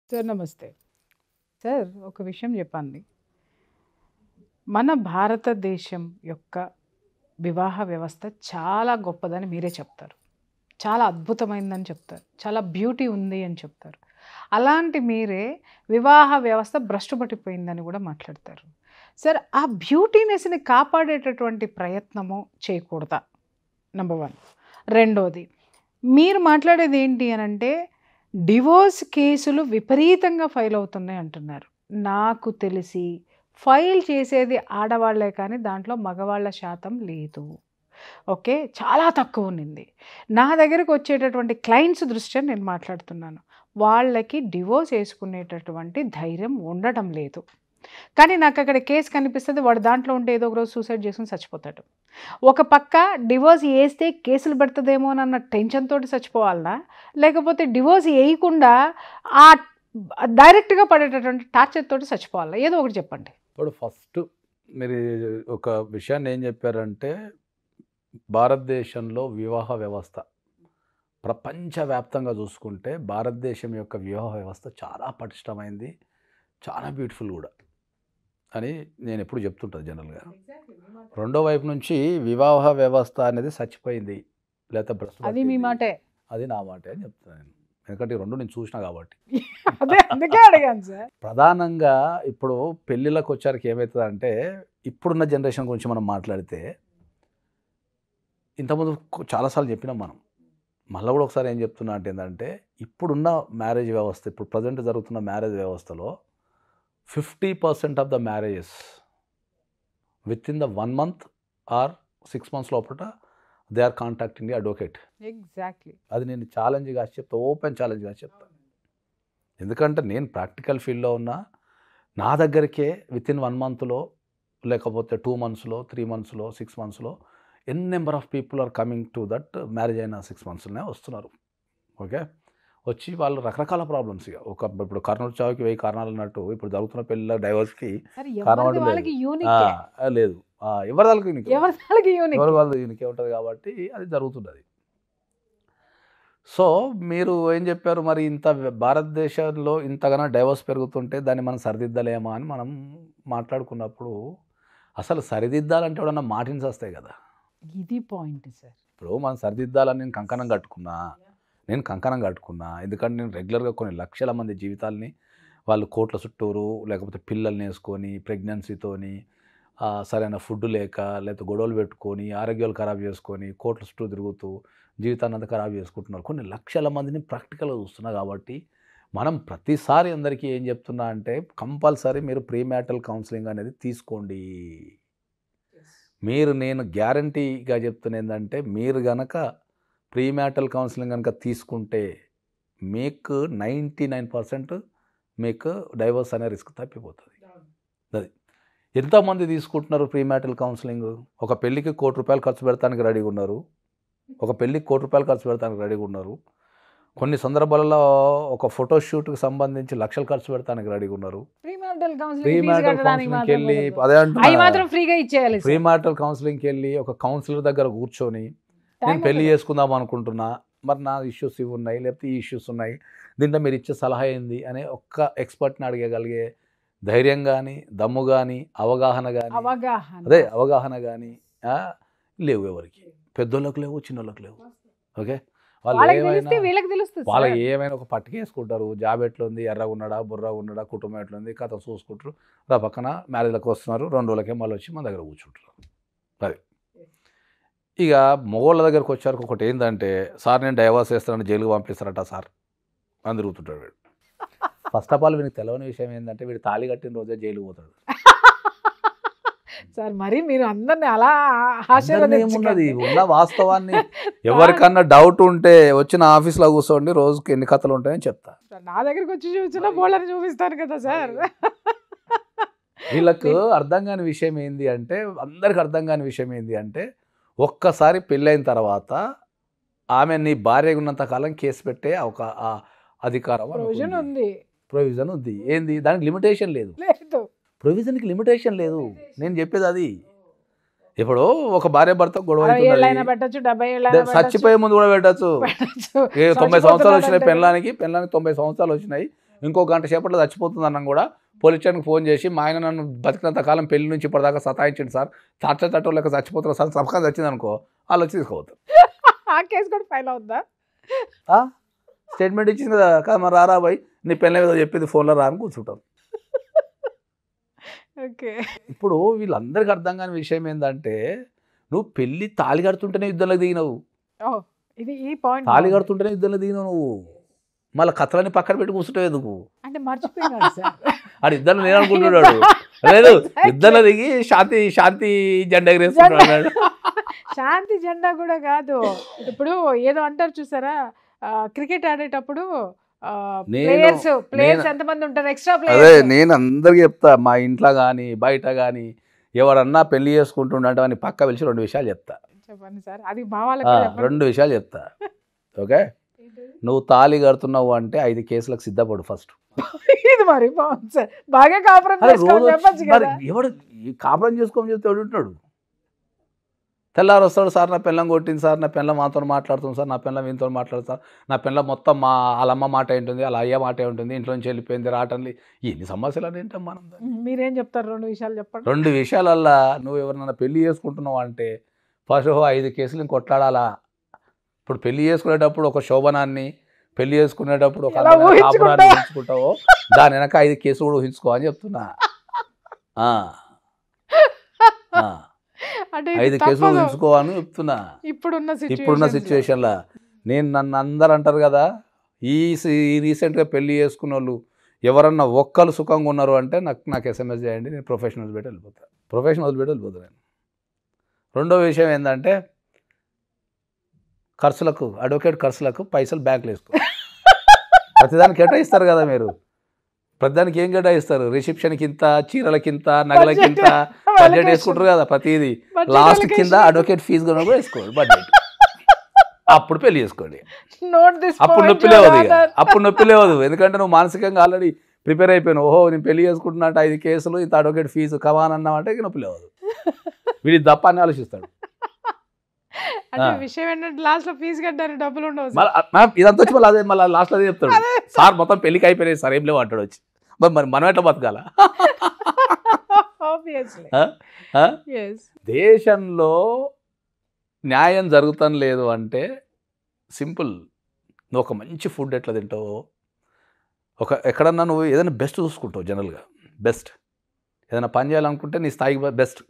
Sir నమస్తే sir ఒక విషయం చెప్పండి మన భారతదేశం యొక్క వివాహ వ్యవస్థ చాలా గొప్పదని మీరే చెప్తారు చాలా అద్భుతమైందని చెప్తారు చాలా బ్యూటీ ఉంది అని చెప్తారు అలాంటి మీరే వివాహ వ్యవస్థ భ్రష్టు పట్టిపోయిందని కూడా మాట్లాడతారు సార్ ఆ బ్యూటీనెస్ని కాపాడేటటువంటి ప్రయత్నము చేయకూడదా నెంబర్ వన్ రెండోది మీరు మాట్లాడేది ఏంటి అని అంటే డివోర్స్ కేసులు విపరీతంగా ఫైల్ అవుతున్నాయి అంటున్నారు నాకు తెలిసి ఫైల్ చేసేది ఆడవాళ్లే కానీ దాంట్లో మగవాళ్ళ శాతం లేదు ఓకే చాలా తక్కువ ఉన్నింది నా దగ్గరకు వచ్చేటటువంటి క్లయింట్స్ దృష్ట్యా నేను మాట్లాడుతున్నాను వాళ్ళకి డివోర్స్ వేసుకునేటటువంటి ధైర్యం ఉండడం లేదు కానీ నాకు అక్కడ కేసు కనిపిస్తుంది వాడు దాంట్లో ఉంటే ఏదో ఒక రోజు సూసైడ్ చేసుకుని చచ్చిపోతాడు ఒక పక్క డివోర్స్ వేస్తే కేసులు పెడుతుందేమో అన్న టెన్షన్ తోటి చచ్చిపోవాలనా లేకపోతే డివోర్స్ వేయకుండా ఆ డైరెక్ట్గా పడేటటువంటి టార్చర్ తోటి చచ్చిపోవాలా ఏదో ఒకటి చెప్పండి ఇప్పుడు ఫస్ట్ మీరు ఒక విషయాన్ని ఏం చెప్పారంటే భారతదేశంలో వివాహ వ్యవస్థ ప్రపంచవ్యాప్తంగా చూసుకుంటే భారతదేశం యొక్క వివాహ వ్యవస్థ చాలా పటిష్టమైంది చాలా బ్యూటిఫుల్ కూడా అని నేను ఎప్పుడు చెప్తుంటాను జనరల్గా రెండో వైపు నుంచి వివాహ వ్యవస్థ అనేది చచ్చిపోయింది లేకపోతే భ్రష్టు అది మీ పట్టింది. మాటే అది నా మాటే అని చెప్తున్నాను నేను ఎందుకంటే ఈ రెండు నేను చూసిన కాబట్టి అదే అందుకే అడిగాను సార్ ప్రధానంగా ఇప్పుడు పెళ్ళిళ్ళకి వచ్చారికి ఏమవుతుందంటే ఇప్పుడున్న జనరేషన్ గురించి మనం మాట్లాడితే ఇంతకుముందు కొ- చాలాసార్లు చెప్పినాం మనం మళ్ళీ కూడా ఒకసారి ఏం చెప్తున్నా అంటే ఏంటంటే ఇప్పుడున్న మ్యారేజ్ వ్యవస్థ ఇప్పుడు ప్రజెంట్ జరుగుతున్న మ్యారేజ్ వ్యవస్థలో fifty percent of the marriages within the one month or six months లోపల they are contacting the advocate exactly అది నేను ఛాలెంజ్గా చెప్తా ఓపెన్ ఛాలెంజ్గా చెప్తా ఎందుకంటే నేను ప్రాక్టికల్ ఫీల్డ్లో ఉన్నా నా దగ్గరికే విత్ ఇన్ వన్ మంత్లో లేకపోతే టూ మంత్స్లో త్రీ మంత్స్లో సిక్స్ మంత్స్లో N number of people are coming to that marriage అయిన సిక్స్ మంత్స్లోనే వస్తున్నారు ఓకే వచ్చి వాళ్ళు రకరకాల ప్రాబ్లమ్స్ ఇక ఒక ఇప్పుడు కర్నూలు చావుకి వెయ్యి కారణాలు అన్నట్టు ఇప్పుడు జరుగుతున్న పెళ్ళిళ్ళ డైవర్స్కి సార్ కారణం ఎవరిది లేదు. వాళ్ళకి యూనిక్ లేదు ఆ, ఎవరి వాళ్ళకి యూనిక్ ఎవరి వాళ్ళకి యూనిక్ ఎవరి వాళ్ళు ఈయనకే ఉంటుంది కాబట్టి అది జరుగుతున్నది సో మీరు ఏం చెప్పారు మరి ఇంత భారతదేశంలో ఇంతగానో డైవర్స్ పెరుగుతుంటే దాన్ని మనం సరిదిద్దలేమా అని మనం మాట్లాడుకున్నప్పుడు అసలు సరిదిద్దాలంటే ఎవడన్నా మాటిన్స్ వస్తాయి కదా ఇది పాయింట్ సార్ ఇప్పుడు మనం సరిదిద్దాలని నేను కంకణం కట్టుకున్నా నేను కంకణం కట్టుకున్నా ఎందుకంటే నేను రెగ్యులర్గా కొన్ని లక్షల మంది జీవితాలని వాళ్ళు కోట్ల చుట్టూరు లేకపోతే పిల్లల్ని వేసుకొని ప్రెగ్నెన్సీతోని ఆ, సరైన ఫుడ్ లేక లేకపోతే గొడవలు పెట్టుకొని ఆరోగ్యాలు ఖరాబ్ చేసుకొని కోట్ల చుట్టూ తిరుగుతూ జీవితాన్ని అంతా ఖరాబ్ చేసుకుంటున్నారు కొన్ని లక్షల మందిని ప్రాక్టికల్గా చూస్తున్నా కాబట్టి మనం ప్రతిసారి అందరికీ ఏం చెప్తున్నా అంటే కంపల్సరీ మీరు ప్రీ మ్యాటల్ కౌన్సిలింగ్ అనేది తీసుకోండి మీరు నేను గ్యారంటీగా చెప్తున్నా ఏంటంటే మీరు గనక ప్రీ మ్యాటల్ కౌన్సిలింగ్ కనుక తీసుకుంటే మీకు నైంటీ నైన్ పర్సెంట్ మీకు డైవర్స్ అనే రిస్క్ తప్పిపోతుంది అది ఎంతమంది తీసుకుంటున్నారు ప్రీ మ్యాటల్ కౌన్సిలింగ్ ఒక పెళ్ళికి కోటి రూపాయలు ఖర్చు పెడతానికి రెడీగా ఉన్నారు ఒక పెళ్ళికి కోటి రూపాయలు ఖర్చు పెడతానికి రెడీగా ఉన్నారు కొన్ని సందర్భాలలో ఒక ఫోటో షూట్కి సంబంధించి లక్షలు ఖర్చు పెడతానికి రెడీగా ఉన్నారు pre marital pre counselling marital కట్టడానికి కౌన్సిలింగ్కి వెళ్ళి మాత్రం అదే అవి అంటున్నా మాత్రం ఫ్రీగా ఇచ్చేయాలి ప్రీ మ్యాటల్ కౌన్సిలింగ్కి వెళ్ళి ఒక కౌన్సిలర్ దగ్గర కూర్చొని నేను పెళ్లి చేసుకుందాం అనుకుంటున్నా మరి నా ఇష్యూస్ ఇవి ఉన్నాయి లేకపోతే ఈ ఇష్యూస్ ఉన్నాయి దీంట్లో మీరు ఇచ్చే సలహా ఏంది అనే ఒక్క ఎక్స్పర్ట్ని అడగగలిగే ధైర్యం కానీ దమ్ము కానీ అవగాహన కానీ అవగాహన అదే అవగాహన కానీ లేవు ఎవరికి పెద్దోళ్ళకి లేవు చిన్నోళ్ళకి లేవు ఓకే వాళ్ళు వాళ్ళకి తెలిస్తే ఏమైనా వీళ్ళకి తెలుస్తుంది వాళ్ళకి సార్. ఏమైనా ఒక పట్టుకేసుకుంటారు జాబ్ ఎట్లుంది ఎర్రగా ఉన్నాడా బుర్రగా ఉన్నాడా కుటుంబం ఎట్లుంది కథ చూసుకుంటారు రా పక్కన మ్యారేజ్లకు వస్తున్నారు రెండు రోజులకే మళ్ళీ వచ్చి మన దగ్గర కూర్చుంటారు అది ఇక మగోళ్ళ దగ్గరకు వచ్చారు ఒకటి ఏంటంటే సార్ నేను డైవర్స్ చేస్తానని జైలుకి పంపిస్తారట సార్ అని తిరుగుతుంటాడు వీడు ఫస్ట్ ఆఫ్ ఆల్ వీనికి తెలియని విషయం ఏంటంటే వీడు తాళి కట్టిన రోజే జైలుకి పోతాడు సార్ మరి మీరు అందరిని అలా అందరినీ ఏమున్నది ఆశీర్వదించకండి. ఉన్న వాస్తవాన్ని ఎవరికన్నా డౌట్ ఉంటే వచ్చిన ఆఫీస్లో కూర్చోండి రోజుకి ఎన్ని కథలు ఉంటాయని చెప్తా నా దగ్గరికి వచ్చి చూసిన బోళ్ళని చూపిస్తాను కదా సార్ వీళ్ళకు అర్థం కాని విషయం ఏంది అంటే అందరికి అర్థం కాని విషయం ఏంది అంటే ఒక్కసారి పెళ్ళైన తర్వాత ఆమె నీ భార్య ఉన్నంత కాలం కేసు పెట్టే ఒక ఆ అధికారం ప్రొవిజన్ ఉంది ప్రొవిజన్ ఉంది ఏంది దానికి లిమిటేషన్ లేదు లేదు ప్రొవిజన్కి లిమిటేషన్ లేదు నేను చెప్పేది అది ఇప్పుడు ఒక భార్య భర్త గొడవ అరవై ఏళ్ళైనా అవుతున్నది. పెట్టచ్చు డెబ్బై దే- ఏళ్ళైనా చచ్చిపోయే ముందు కూడా పెట్టచ్చు పెట్టచ్చు ఏ తొంభై సంవత్సరాలు వచ్చినాయి చచ్చిపోతున్నాడంటే పెళ్ళానికి పెళ్ళానికి తొంభై సంవత్సరాలు వచ్చినాయి ఇంకో గంట సేపట్లో చచ్చిపోతుంది అన్న కూడా పోలీస్ స్టేషన్కి ఫోన్ చేసి మా ఆయన నన్ను బతికినంత కాలం పెళ్లి నుంచి ఇప్పటిదాకా సతాయించండి సార్ తట్ట తట్టు లేక చచ్చిపోతున్నారు సార్ సపకాన్ని వచ్చింది అనుకో వాళ్ళు వచ్చి తీసుకోవద్దు ఆ కేసు కూడా ఫైల్ అవుద్దా స్టేట్మెంట్ ఇచ్చింది కదా కదా మరి రారా బాయ్ నీ పెళ్ళ మీద చెప్పింది ఫోన్లో రా అని కూర్చుంటారు ఓకే ఇప్పుడు వీళ్ళందరికీ అర్థం కాని విషయం ఏంటంటే నువ్వు పెళ్ళి తాళి కడుతుంటేనే యుద్ధంలోకి దిగినవు ఓ ఇది ఈ పాయింట్ తాళి కడుతుంటేనే యుద్ధంలో దిగినావు నువ్వు మళ్ళీ కథలని పక్కన పెట్టి కూర్చుంటావు ఎందుకు అంటే మర్చిపోయినాడు సార్ ఆడు ఇద్దరు నేను అనుకుంటున్నాడు లేదు ఇద్దరు దిగి శాంతి శాంతి జెండా ఎగరేస్తున్నాడు శాంతి జెండా కూడా కాదు ఇప్పుడు ఏదో అంటారు చూసారా క్రికెట్ ఆడేటప్పుడు నేను- ప్లేయర్స్ ప్లేయర్స్ నేను- ఎంతమంది ఉంటారు ఎక్స్ట్రా అదే ప్లేయర్స్ నేను అందరికి చెప్తా మా ఇంట్లో కానీ బయట కానీ ఎవరన్నా పెళ్లి చేసుకుంటుండంటే అని పక్క పిలిచి రెండు విషయాలు చెప్తా చెప్పండి సార్ అది మా వాళ్ళకి ఆ, కూడా చెప్పండి. రెండు విషయాలు చెప్తా ఓకే నువ్వు తాళి కడుతున్నావు అంటే ఐదు కేసులకు సిద్ధపడు ఫస్ట్ ఇది మరి బాగుంది సార్ బాగా కాపురం అరే చేసుకోమని రోజు చెప్పొచ్చు మరి కదా ఎవడు ఈ కాపురం చేసుకోమని చెప్తే ఎవడు ఉంటాడు తెల్లారు వస్తాడు సార్ నా పిల్లం కొట్టింది సార్ నా పిల్ల మాతో మాట్లాడుతుంది సార్ నా పిల్ల వీనితో మాట్లాడుతుంది సార్ నా పిల్ల మొత్తం మా వాళ్ళ అమ్మ మాట ఏంటుంది వాళ్ళ అయ్య మాట ఉంటుంది ఇంట్లో నుంచి వెళ్ళిపోయింది రావటంలి ఎన్ని సమస్యలు అని ఏంటో మనం దాన్ని? మీరేం చెప్తారు రెండు విషయాలు చెప్పండి రెండు విషయాలల్లా నువ్వు ఎవరినైనా పెళ్లి చేసుకుంటున్నావు అంటే ఫస్ట్ ఐదు కేసులు కొట్లాడాలా ఇప్పుడు పెళ్లి చేసుకునేటప్పుడు ఒక శోభనాన్ని పెళ్లి చేసుకునేటప్పుడు ఒక ఎలా అందమైన కాపురాన్ని ఊహించుకుంటావు? ఊహించుకుంటావో దాని వెనక ఐదు కేసులు కూడా ఊహించుకో అని చెప్తున్నా ఆ. ఆ. అంటే ఐదు ఇది కేసులు తప్పదు. ఊహించుకో అని చెప్తున్నా ఇప్పుడున్న ఇప్పుడున్న సిచ్యువేషన్ సిచ్యువేషన్లో నేను నన్ను అందరు అంటారు కదా ఈ సి- ఈ రీసెంట్గా పెళ్లి చేసుకున్న వాళ్ళు ఎవరన్నా ఒక్కరు సుఖంగా ఉన్నారు అంటే నాకు నాకు ఎస్ఎంఎస్ చేయండి నేను ప్రొఫెషనల్ పెట్టి వెళ్ళిపోతా ప్రొఫెషనల్ పెట్టి వెళ్ళిపోతా నేను రెండో విషయం ఏంటంటే ఖర్చులకు అడ్వకేట్ ఖర్చులకు పైసలు బ్యాంకులు వేసుకో ప్రతిదానికి కేటాయిస్తారు కదా మీరు ప్రతిదానికి ఏం కేటాయిస్తారు రిసెప్షన్కి ఇంత చీరలకి ఇంత నగలకి ఇంత బడ్జెట్ వేసుకుంటారు కదా ప్రతిదీ లాస్ట్ కింద అడ్వకేట్ ఫీజు కూడా వేసుకోండి బడ్జెట్ అప్పుడు పెళ్లి చేసుకోండి నోట్ దిస్ అప్పుడు నొప్పి లేవదు ఇక అప్పుడు నొప్పి లేవదు ఎందుకంటే నువ్వు మానసికంగా ఆల్రెడీ ప్రిపేర్ అయిపోయాను ఓహో నేను పెళ్లి చేసుకుంటున్నా అంటే ఐదు కేసులు ఇంత అడ్వకేట్ ఫీజు కమాన్ అన్నామంటే ఇక నొప్పి లేవదు వీడి దప్ప అని ఆలోచిస్తాడు అంటే ఆ. విషయం ఏంటంటే లాస్ట్ లో ఫీజు కట్టారు డబ్బులు ఉండవు సార్. మళ్ళీ మ్యామ్ ఇదంతా వచ్చి మళ్ళీ అదే మళ్ళీ లాస్ట్లో అదే చెప్తాడు అదే సార్ మొత్తం పెళ్లికి అయిపోయినాయి సార్ ఏం లేవు అంటాడు వచ్చి మరి మరి మనం ఎట్లా బతకాల ఆబ్వియస్లీ ఆ? ఆ? ఎస్ దేశంలో న్యాయం జరుగుతాం లేదు అంటే సింపుల్ నువ్వు ఒక మంచి ఫుడ్ ఎట్లా తింటావో ఒక ఎక్కడన్నా నువ్వు ఏదైనా బెస్ట్ చూసుకుంటావు జనరల్గా బెస్ట్ ఏదైనా పని చేయాలనుకుంటే నీ స్థాయికి బెస్ట్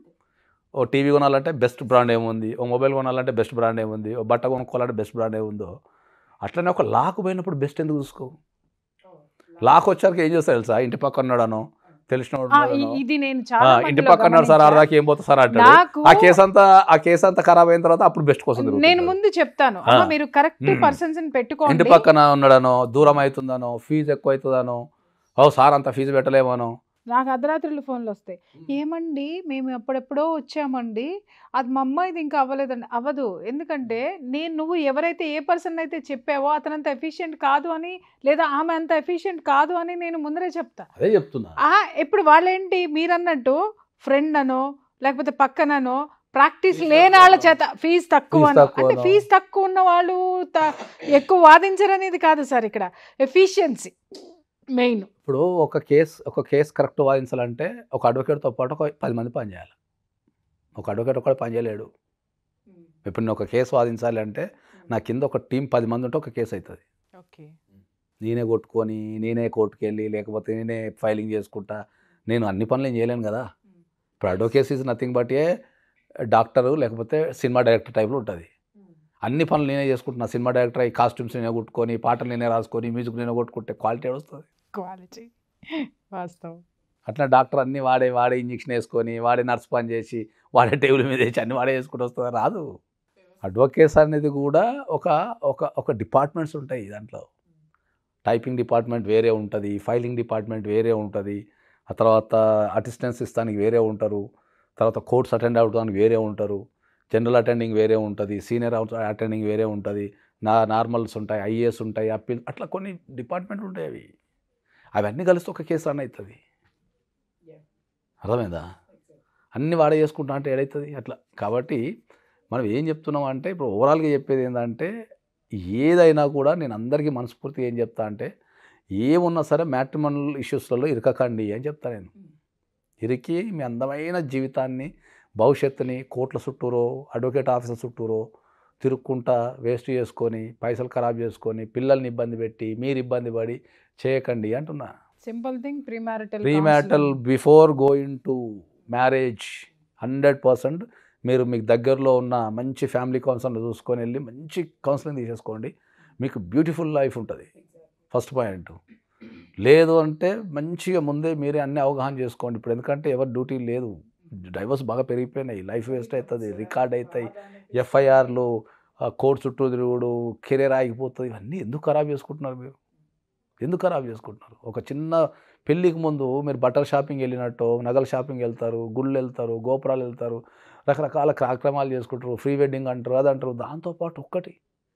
ఓ టీవీ కొనాలంటే బెస్ట్ బ్రాండ్ ఏముంది ఓ మొబైల్ కొనాలంటే బెస్ట్ బ్రాండ్ ఏముంది ఓ బట్ట కొనుక్కోవాలంటే బెస్ట్ బ్రాండ్ ఏముందో అట్లనే ఒక లాక్ పోయినప్పుడు బెస్ట్ ఎందుకు చూసుకో లాక్ వచ్చాక ఏం చేస్తావు తెలుసా ఇంటి పక్కన ఉన్నాడనో తెలిసిన ఆ, ఇ- ఇది నేను చాలా ఇంటి మందిలో పక్కన ఉన్నాడు సార్ గమనించా. ఆడదాకా ఏం పోతా సార్ అంటాడు నాకు ఆ కేసు అంతా ఆ కేసు అంతా ఖరాబ్ అయిన తర్వాత అప్పుడు బెస్ట్ కోసం నేను తిరుగుతుంటాడు. ముందు చెప్తాను ఆ. అమ్మ మీరు కరెక్ట్ మ్మ్. పర్సన్స్ ఇంటి పెట్టుకోండి పక్కన ఉన్నాడనో దూరం అవుతుందనో ఫీజు ఎక్కువ అవుతుందనో ఓ సార్ అంత ఫీజు పెట్టలేమనో నాకు అర్ధరాత్రులు ఫోన్లు వస్తాయి ఏమండి మేము ఎప్పుడెప్పుడో వచ్చామండి అది మా అమ్మాయిది ఇంకా అవ్వలేదండి అవ్వదు ఎందుకంటే నేను నువ్వు ఎవరైతే ఏ పర్సన్ అయితే చెప్పావో అతనంత ఎఫిషియెంట్ కాదు అని లేదా ఆమె అంత ఎఫిషియెంట్ కాదు అని నేను ముందరే చెప్తా అదే చెప్తున్నా ఆ ఇప్పుడు వాళ్ళేంటి మీరన్నట్టు ఫ్రెండ్ అనో లేకపోతే పక్కననో ప్రాక్టీస్ Fees లేని వాళ్ళ తక్కువ. చేత ఫీజు తక్కువ Fees అనో. తక్కువ అంటే అనో. ఫీజు తక్కువ ఉన్న వాళ్ళు త- ఎక్కువ వాదించరనేది కాదు సార్ ఇక్కడ ఎఫిషియన్సీ మెయిన్ ఇప్పుడు ఒక కేసు ఒక కేసు కరెక్ట్ వాదించాలంటే ఒక అడ్వకేట్తో పాటు ఒక పది మంది పని చేయాలి ఒక అడ్వకేట్ ఒకటి పని చేయలేడు ఇప్పుడు నేను ఒక కేసు వాదించాలి అంటే నా కింద ఒక టీం పది మంది ఉంటే ఒక కేసు అవుతుంది ఓకే నేనే కొట్టుకొని నేనే కోర్టుకు వెళ్ళి లేకపోతే నేనే ఫైలింగ్ చేసుకుంటా నేను అన్ని పనులు ఏం చేయలేను కదా ఇప్పుడు advocacy is nothing but a doctor లేకపోతే సినిమా డైరెక్టర్ టైప్లో ఉంటుంది అన్ని పనులు నేనే చేసుకుంటున్నా సినిమా డైరెక్టర్ అయ్యి కాస్ట్యూమ్స్ నేనే కొట్టుకొని పాటలు నేనే రాసుకొని మ్యూజిక్ నేనే కొట్టుకుంటే క్వాలిటీ వస్తుంది క్వాలిటీ వాస్తవం అట్లా డాక్టర్ అన్ని వాడే వాడే ఇంజక్షన్ వేసుకొని వాడే నర్స్ పని చేసి వాడే టేబుల్ మీద వేసి అన్ని వాడే వేసుకుంటూ వస్తుంది రాదు అడ్వకేట్స్ అనేది కూడా ఒక ఒక ఒక డిపార్ట్మెంట్స్ ఉంటాయి దాంట్లో టైపింగ్ డిపార్ట్మెంట్ వేరే ఉంటుంది ఫైలింగ్ డిపార్ట్మెంట్ వేరే ఉంటుంది ఆ తర్వాత అసిస్టెన్స్ ఇస్తానికి వేరే ఉంటారు తర్వాత కోర్ట్స్ అటెండ్ అవడానికి వేరే ఉంటారు జనరల్ అటెండింగ్ వేరే ఉంటుంది సీనియర్ అటెండింగ్ వేరే ఉంటుంది నా నార్మల్స్ ఉంటాయి ఐఏఎస్ ఉంటాయి అప్పీల్ అట్లా కొన్ని డిపార్ట్మెంట్లు ఉంటాయి అవి అవన్నీ కలిస్తే ఒక కేసు రన్ అవుతుంది అర్థమైందా అన్ని వాడే చేసుకుంటా అంటే ఏడవుతుంది అట్లా కాబట్టి మనం ఏం చెప్తున్నాం అంటే ఇప్పుడు ఓవరాల్గా చెప్పేది ఏంటంటే ఏదైనా కూడా నేను అందరికీ మనస్ఫూర్తిగా ఏం చెప్తా అంటే ఏమున్నా సరే మ్యాట్రిమోనల్ ఇష్యూస్లలో ఇరకకండి అని చెప్తా నేను ఇరికి మీ అందమైన జీవితాన్ని భవిష్యత్తుని కోట్ల చుట్టూరో అడ్వకేట్ ఆఫీసర్ చుట్టూరో తిరుక్కుంటా వేస్ట్ చేసుకొని పైసలు ఖరాబ్ చేసుకొని పిల్లల్ని ఇబ్బంది పెట్టి మీరు ఇబ్బంది పడి చేయకండి అంటున్నా simple thing pre marital pre marital before going to marriage hundred percent మీరు మీకు దగ్గరలో ఉన్న మంచి ఫ్యామిలీ కౌన్సిలర్ చూసుకొని వెళ్ళి మంచి కౌన్సిలింగ్ తీసేసుకోండి మీకు బ్యూటిఫుల్ లైఫ్ ఉంటుంది ఫస్ట్ పాయింట్ లేదు అంటే మంచిగా ముందే మీరే అన్ని అవగాహన చేసుకోండి ఇప్పుడు ఎందుకంటే ఎవరి డ్యూటీ లేదు డైవర్స్ బాగా పెరిగిపోయినాయి లైఫ్ వేస్ట్ అవుతుంది రికార్డ్ అవుతాయి ఎఫ్ఐఆర్లు కోర్టు చుట్టూ తిరుగుడు కెరీర్ ఆగిపోతుంది ఇవన్నీ ఎందుకు ఖరాబ్ చేసుకుంటున్నారు మీరు ఎందుకు ఖరాబ్ చేసుకుంటున్నారు ఒక చిన్న పెళ్ళికి ముందు మీరు బట్టల షాపింగ్ వెళ్ళినట్టు నగల షాపింగ్ వెళ్తారు గుళ్ళు వెళ్తారు గోపురాలు వెళ్తారు రకరకాల కార్యక్రమాలు చేసుకుంటారు ఫ్రీ వెడ్డింగ్ అంటారు అది అంటారు దాంతోపాటు ఒక్కటి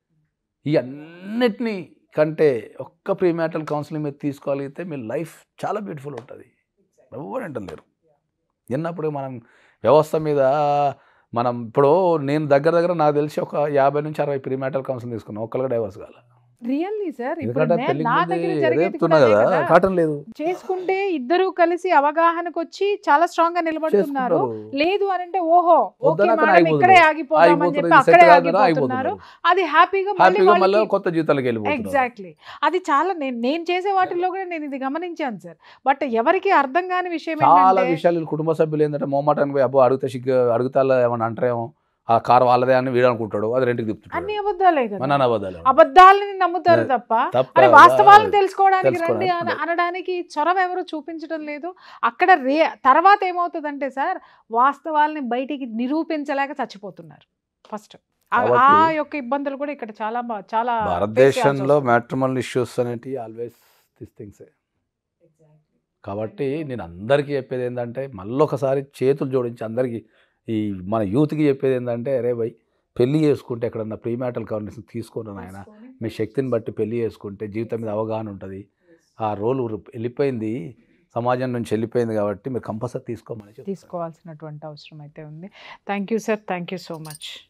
ఈ అన్నిటినీ కంటే ఒక్క ప్రీమ్యాటల్ కౌన్సిలింగ్ మీరు తీసుకోగలిగితే మీ లైఫ్ చాలా బ్యూటిఫుల్ ఉంటుంది ఎవరు అంటలేరు విన్నప్పుడు మనం వ్యవస్థ మీద మనం ఇప్పుడు నేను దగ్గర దగ్గర నాకు తెలిసి ఒక యాభై నుంచి అరవై ప్రీమ్యాటల్ కౌన్సిలింగ్ తీసుకున్నాను ఒక్కరికి డైవర్స్ కాల రియల్లీ సార్ ఇప్పుడు ఎందుకంటే నే- పెళ్లికి నా ముందే దగ్గర అదే జరిగేది చెప్తున్నా కూడా అదే కదా కదా. కాటన్ లేదు చేసుకుంటే ఇద్దరు కలిసి అవగాహనకు వచ్చి చాలా స్ట్రాంగ్ గా నిలబడుతున్నారు చేసుకుంటారు లేదు అని అంటే ఓహో ఓకే వద్దనక మనం ఆగిపోతున్నారు. ఇక్కడే ఆగిపోదాం అని చెప్పి ఆగిపోతున్నారు అక్కడే సెట్ ఆగిపోతున్నారు ఆగిపోతున్నారు అది హ్యాపీగా మళ్ళీ హ్యాపీగా మళ్ళీ వాళ్ళకి కొత్త జీతాలకు వెళ్ళిపోతున్నారు ఎగ్జాక్ట్లీ అది చాలా నేను నేను చేసే వాటిల్లో కూడా నేను ఇది గమనించాను సార్ బట్ ఎవరికి అర్థం కాని విషయం చాలా ఏంటంటే విషయాలు వీళ్ళ కుటుంబ సభ్యులు ఏంటంటే మొహమాటానికి పోయి అబ్బో అడిగితే సిగ్గు అడుగుతా ఏమన్నా అంటారేమో ఆ కార్ వాళ్ళదే అని వీడు అనుకుంటాడు అది రెండుకి అన్ని తిప్పుతాడు అబద్ధాలే మన కదా అబద్ధాలు అబద్ధాలని నమ్ముతారు అదే. తప్ప తప్ప అరే వాస్తవాలను తెలుసుకోవడానికి తెలుసుకోవడానికి రండి అని అదే. అనడానికి చొరవ ఎవరు చూపించడం లేదు అక్కడ రే తర్వాత ఏమవుతుందంటే సార్ వాస్తవాలని బయటికి నిరూపించలేక చచ్చిపోతున్నారు ఫస్ట్ ఆ కాబట్టి- యొక్క ఇబ్బందులు కూడా ఇక్కడ చాలా బా- చాలా face భారతదేశంలో చేయాల్సి వస్తుంది. మ్యాట్రిమల్ ఇష్యూస్ అనేవి ఆల్వేస్ దిస్ థింగ్స్ కాబట్టి నేను అందరికీ చెప్పేది ఏంటంటే మళ్ళొకసారి చేతులు జోడించి అందరికీ ఈ మన యూత్కి చెప్పేది ఏంటంటే అరే భయ్ పెళ్లి చేసుకుంటే ఎక్కడన్నా ప్రీమ్యాటల్ కౌన్సిలింగ్ తీసుకోండి నాయన మీ శక్తిని బట్టి పెళ్లి చేసుకుంటే జీవితం మీద అవగాహన ఉంటుంది ఆ రోల్ వెళ్ళిపోయింది సమాజం నుంచి వెళ్ళిపోయింది కాబట్టి మీరు కంపల్సరీ తీసుకోమని చెప్తాను. తీసుకోవాల్సినటువంటి అవసరం అయితే ఉంది thank you sir thank you so much